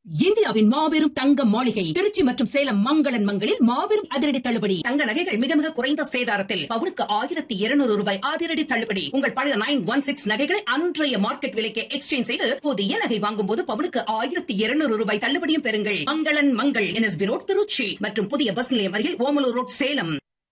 இந்தியாவின் மாபெரும் தங்க மாளிகை திருச்சி மற்றும் சேலம் மங்களன் மங்களில் மாபெரும் அதிரடி தள்ளுபடி தங்க நகைகள் மிக மிக குறைந்த சேதாரத்தில் பவுனுக்கு ஆயிரத்தி இருநூறு ரூபாய் அதிரடி தள்ளுபடி உங்கள் பழைய நைன் ஒன் சிக்ஸ் நகைகளை அன்றைய மார்க்கெட் விலைக்கு எக்ஸ்சேஞ்ச் செய்து புதிய நகை வாங்கும் போது பவுனுக்கு ஆயிரத்தி இருநூறு ரூபாய் தள்ளுபடியும் பெறுங்கள் மங்களன் மங்கள் என்எஸ்பி ரோட் திருச்சி மற்றும் புதிய பஸ் நிலையம் அருகில் ஓமலூர் ரோட் சேலம்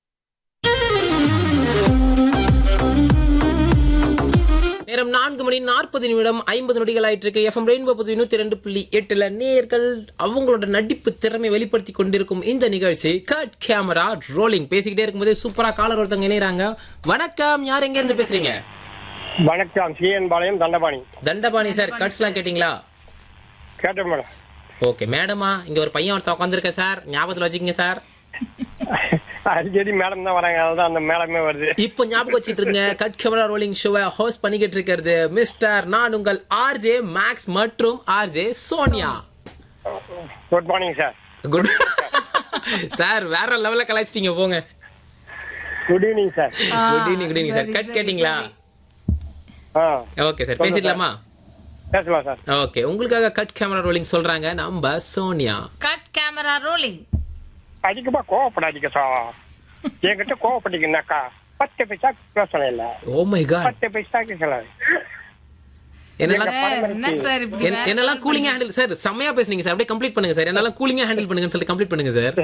நேரம் நான்கு மணி நாற்பது நிமிடம் ஐம்பது நொடிகள் ஆயிட்டு இருக்கு எஃப்எம் ரெயின்போ புது நூத்தி ரெண்டு புள்ளி எட்டுல நேர்கள் அவங்களோட நடிப்பு திறமை வெளிப்படுத்தி கொண்டிருக்கும் இந்த நிகழ்ச்சி கட் கேமரா ரோலிங் பேசிக்கிட்டே இருக்கும்போது சூப்பரா காலர் ஒருத்தவங்க இணையறாங்க வணக்கம் யார் எங்க இருந்து பேசுறீங்க வணக்கம் CN Palayam Dhandapani Dhandapani sir cuts எல்லாம் கேட்டீங்களா கேட்டேன் மேடம் ஓகே மேடமா இங்க ஒரு பையன் ஒருத்தன் உட்காந்துருக்க சார் ஞாபகத்துல வச்சுக்கங்க சார் அடிக்கடி மேடம் தான் வராங்க அதான் அந்த மேடமே வருது இப்போ ஞாபகம் வச்சிட்டு இருங்க கட் கேமரா ரோலிங் ஷோவை ஹோஸ்ட் பண்ணிக்கிட்டு இருக்கிறது மிஸ்டர் நான் உங்கள் ஆர்ஜே மேக்ஸ் மற்றும் RJ Sonia good morning sir good sir வேற லெவல்ல கலாய்ச்சிட்டீங்க போங்க good evening sir good evening good evening sir cut கேட்டிங்களா ஆ ஓகே சார் பேசிடலாமா பேசலாம் சார் ஓகே உங்களுக்காக கட் கேமரா ரோலிங் சொல்றாங்க நம்ம சோனியா கட் கேமரா ரோலிங் அதிகமா கோவப்படாதீங்க சார் என்கிட்ட கோவப்பட்டீங்கன்னாக்கா பத்து பைசா பிரச்சனை இல்ல ஓ மை காட் பத்து பைசா கேட்கலாம் என்னெல்லாம் சார், என்ன சார் இப்படி என்- வேற என்னெல்லாம் கூலிங்கா ஹேண்டில் சார் செம்மையா பேசுனீங்க சார் அப்படியே கம்ப்ளீட் பண்ணுங்க சார் என்னெல்லாம் கூலிங்கா ஹேண்டில் பண்ணுங்கன்னு சொல்லி கம்ப்ளீட் பண்ணுங்க சார்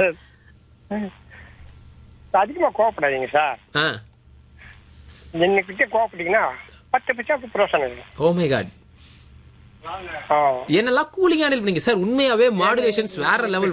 அதிகமா கோவப்படாதீங்க சார் ஆ என்கிட்ட கோவப்பட்டீங்கன்னா பத்து பைசாக்கு பிரச்சனை இல்லை ஓ மை காட் ஆ என்னெல்லாம் கூலிங்கா ஹேண்டில் பண்ணீங்க சார் உண்மையாவே மாடுலேஷன்ஸ் வேற லெவல்